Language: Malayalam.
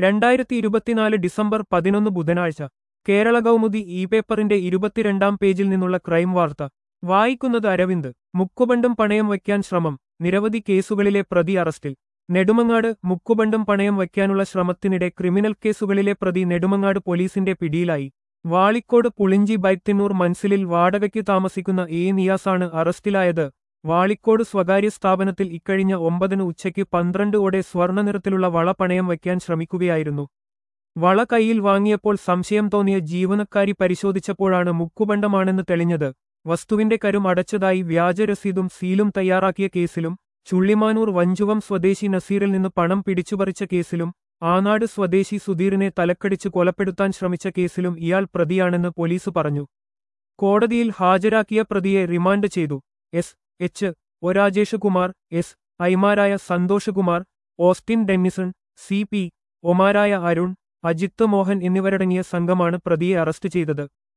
രണ്ടായിരത്തി ഇരുപത്തിനാല് ഡിസംബർ പതിനൊന്ന് ബുധനാഴ്ച കേരള കൗമുദി ഇ പേപ്പറിന്റെ ഇരുപത്തിരണ്ടാം പേജിൽ നിന്നുള്ള ക്രൈം വാർത്ത വായിക്കുന്നത് അരവിന്ദ് മുക്കുബണ്ടും പണയം വയ്ക്കാൻ ശ്രമം നിരവധി കേസുകളിലെ പ്രതി അറസ്റ്റിൽ നെടുമങ്ങാട് മുക്കുബണ്ടും പണയം വയ്ക്കാനുള്ള ശ്രമത്തിനിടെ ക്രിമിനൽ കേസുകളിലെ പ്രതി നെടുമങ്ങാട് പോലീസിന്റെ പിടിയിലായി വാളിക്കോട് പുളിഞ്ചി ബൈത്തിന്നൂർ മൻസിലിൽ വാടകയ്ക്ക് താമസിക്കുന്ന എ നിയാസാണ് അറസ്റ്റിലായത് വാളിക്കോട് സ്വകാര്യ സ്ഥാപനത്തിൽ ഇക്കഴിഞ്ഞ ഒമ്പതിന് ഉച്ചയ്ക്ക് പന്ത്രണ്ട് ഓടെ സ്വർണ്ണ നിറത്തിലുള്ള വള പണയം വയ്ക്കാൻ ശ്രമിക്കുകയായിരുന്നു വള കൈയിൽ വാങ്ങിയപ്പോൾ സംശയം തോന്നിയ ജീവനക്കാരി പരിശോധിച്ചപ്പോഴാണ് മുക്കുബണ്ടമാണെന്ന് തെളിഞ്ഞത് വസ്തുവിന്റെ കരും അടച്ചതായി വ്യാജ രസീതും സീലും തയ്യാറാക്കിയ കേസിലും ചുള്ളിമാനൂർ വഞ്ചുവം സ്വദേശി നസീറിൽ നിന്ന് പണം പിടിച്ചുപറിച്ച കേസിലും ആനാട് സ്വദേശി സുധീറിനെ തലക്കടിച്ച് കൊലപ്പെടുത്താൻ ശ്രമിച്ച കേസിലും ഇയാൾ പ്രതിയാണെന്ന് പോലീസ് പറഞ്ഞു കോടതിയിൽ ഹാജരാക്കിയ പ്രതിയെ റിമാൻഡ് ചെയ്തു S H O Rajesh Kumar S ഐമാരായ സന്തോഷ് കുമാർ ഓസ്റ്റിൻ ഡെന്നിസൺ സി പി ഒമാരായ അരുൺ അജിത്ത് മോഹൻ എന്നിവരടങ്ങിയ സംഘമാണ് പ്രതിയെ അറസ്റ്റ് ചെയ്തത്